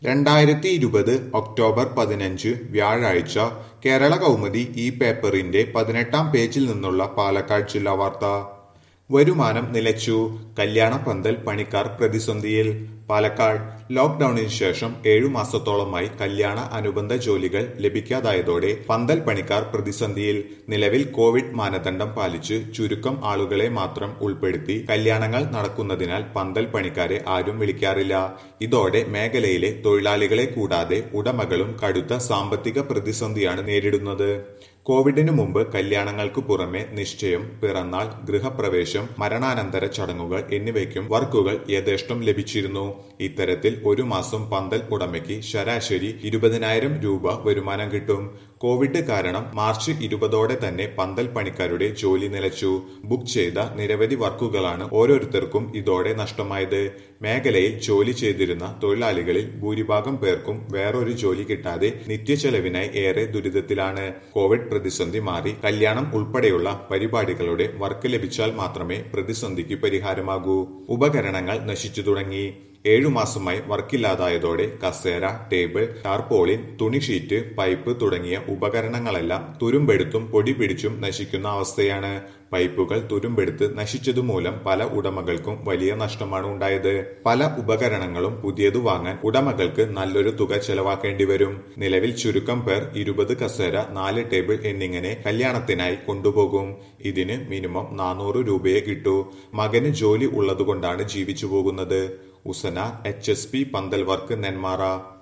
രണ്ടായിരത്തി ഇരുപത് ഒക്ടോബർ പതിനഞ്ച് വ്യാഴാഴ്ച കേരള കൗമുദി ഈ പേപ്പറിന്റെ പതിനെട്ടാം പേജിൽ നിന്നുള്ള പാലക്കാട് ജില്ലാ വാർത്ത വരുമാനം നിലച്ചു കല്യാണ പന്തൽ പണിക്കാർ പ്രതിസന്ധിയിൽ പാലക്കാട് ലോക്ഡൌണിന് ശേഷം ഏഴു മാസത്തോളമായി കല്യാണ അനുബന്ധ ജോലികൾ ലഭിക്കാതായതോടെ പന്തൽ പണിക്കാർ പ്രതിസന്ധിയിൽ നിലവിൽ കോവിഡ് മാനദണ്ഡം പാലിച്ച് ചുരുക്കം ആളുകളെ മാത്രം ഉൾപ്പെടുത്തി കല്യാണങ്ങൾ നടക്കുന്നതിനാൽ പന്തൽ പണിക്കാരെ ആരും വിളിക്കാറില്ല ഇതോടെ മേഖലയിലെ തൊഴിലാളികളെ കൂടാതെ ഉടമകളും കടുത്ത സാമ്പത്തിക പ്രതിസന്ധിയാണ് നേരിടുന്നത് കോവിഡിനു മുമ്പ് കല്യാണങ്ങൾക്ക് പുറമെ നിശ്ചയം പിറന്നാൾ ഗൃഹപ്രവേശം മരണാനന്തര ചടങ്ങുകൾ എന്നിവയ്ക്കും വർക്കുകൾ യഥേഷ്ടം ലഭിച്ചിരുന്നു ഇത്തരത്തിൽ ഒരു മാസം പന്തൽ ഉടമയ്ക്ക് ശരാശരി ഇരുപതിനായിരം രൂപ വരുമാനം കിട്ടും കോവിഡ് കാരണം മാർച്ച് ഇരുപതോടെ തന്നെ പന്തൽ പണിക്കാരുടെ ജോലി നിലച്ചു ബുക്ക് ചെയ്ത നിരവധി വർക്കുകളാണ് ഓരോരുത്തർക്കും ഇതോടെ നഷ്ടമായത് മേഖലയിൽ ജോലി ചെയ്തിരുന്ന തൊഴിലാളികളിൽ ഭൂരിഭാഗം പേർക്കും വേറൊരു ജോലി കിട്ടാതെ നിത്യച്ചെലവിനായി ഏറെ ദുരിതത്തിലാണ് കോവിഡ് പ്രതിസന്ധി മാറി കല്യാണം ഉൾപ്പെടെയുള്ള പരിപാടികളുടെ വർക്ക് ലഭിച്ചാൽ മാത്രമേ പ്രതിസന്ധിക്ക് പരിഹാരമാകൂ ഉപകരണങ്ങൾ നശിച്ചു തുടങ്ങി ഏഴു മാസമായി വർക്കില്ലാതായതോടെ കസേര ടേബിൾ ടാർപോളിൻ തുണി ഷീറ്റ് പൈപ്പ് തുടങ്ങിയ ഉപകരണങ്ങളെല്ലാം തുരുമ്പെടുത്തും പൊടി പിടിച്ചും നശിക്കുന്ന അവസ്ഥയാണ് പൈപ്പുകൾ തുരുമ്പെടുത്ത് നശിച്ചതുമൂലം പല ഉടമകൾക്കും വലിയ നഷ്ടമാണ് ഉണ്ടായത് പല ഉപകരണങ്ങളും പുതിയത് വാങ്ങാൻ ഉടമകൾക്ക് നല്ലൊരു തുക ചെലവാക്കേണ്ടി വരും നിലവിൽ ചുരുക്കം പേർ ഇരുപത് കസേര നാല് ടേബിൾ എന്നിങ്ങനെ കല്യാണത്തിനായി കൊണ്ടുപോകും ഇതിന് മിനിമം നാനൂറ് രൂപയെ കിട്ടൂ മകന് ജോലി ഉള്ളതുകൊണ്ടാണ് ജീവിച്ചു പോകുന്നത് ഉസന എച്ച് എസ് പി പന്തൽ വർക്ക് നെന്മാറ